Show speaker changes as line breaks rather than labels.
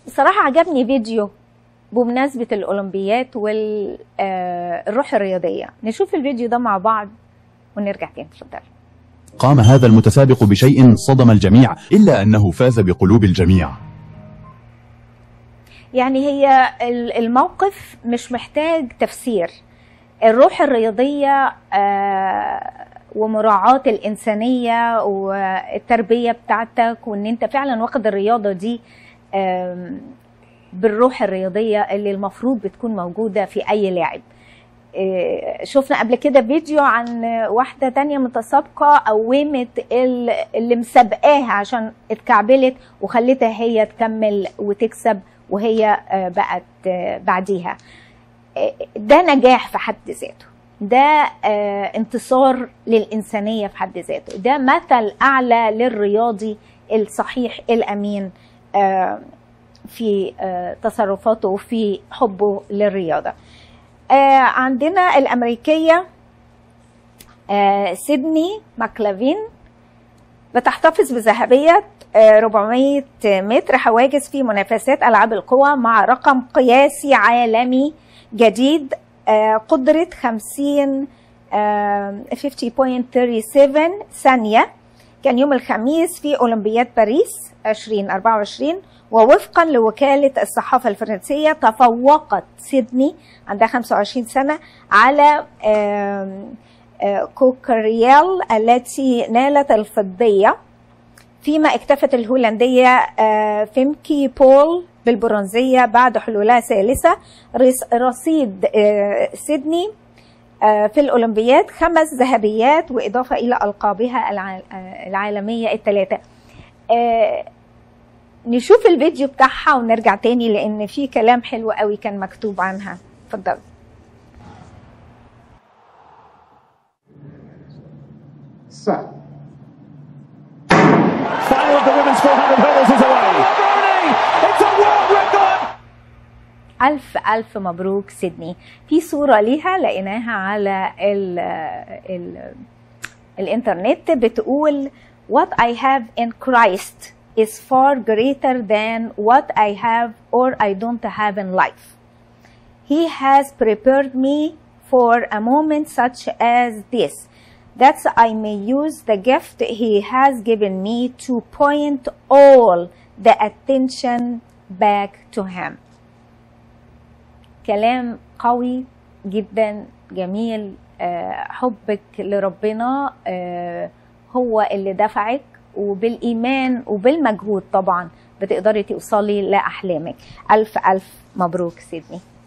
بصراحة عجبني فيديو بمناسبة الأولمبيات والروح الرياضية نشوف الفيديو ده مع بعض ونرجع تاني اتفضل
قام هذا المتسابق بشيء صدم الجميع إلا أنه فاز بقلوب الجميع
يعني هي ال- الموقف مش محتاج تفسير الروح الرياضية آه، ومراعاة الإنسانية والتربية بتاعتك وإن أنت فعلا واخد الرياضة دي آم، بالروح الرياضية اللي المفروض بتكون موجودة في أي لاعب آه، شفنا قبل كده فيديو عن واحدة تانية متسابقة قومت ال- اللي مسابقاها عشان اتكعبلت وخلتها هي تكمل وتكسب وهي آه، بقت آه، بعديها آه، ده نجاح في حد ذاته ده آه، انتصار للإنسانية في حد ذاته ده مثل أعلى للرياضي الصحيح الأمين آه، في آه، تصرفاته وفي حبه للرياضة آه، عندنا الأمريكية آه، سيدني ماكلافين بتحتفظ بذهبية آه، 400 متر حواجز في منافسات ألعاب القوى مع رقم قياسي عالمي جديد آه، قدرة 50 آه، 50.37 ثانية كان يوم الخميس في أولمبياد باريس 2024 ووفقا لوكالة الصحافة الفرنسية تفوقت سيدني عندها 25 سنة على آم، آه، كوكريال التي نالت الفضية فيما اكتفت الهولندية آه، فيمكي بول بالبرونزية بعد حلولها ثالثة رص- رصيد آه، سيدني آه، في الأولمبياد خمس ذهبيات وإضافة إلى ألقابها الع- آه، العالمية الثلاثة آه، نشوف الفيديو بتاعها ونرجع تاني لأن في كلام حلو قوي كان مكتوب عنها اتفضل
set.
Final of the women's 400 hurdles is away. It's a world record.
ألف ألف مبروك سيدني في صورة ليها لقيناها على ال ال الإنترنت بتقول What I have in Christ is far greater than what I have or I don't have in life. He has prepared me for a moment such as this, that I may use the gift He has given me to point all the attention back to Him. كلام قوي جدا جميل آه، حبك لربنا آه، هو اللي دفعك وبالإيمان وبالمجهود طبعا بتقدري توصلي لأحلامك ألف ألف مبروك سيدني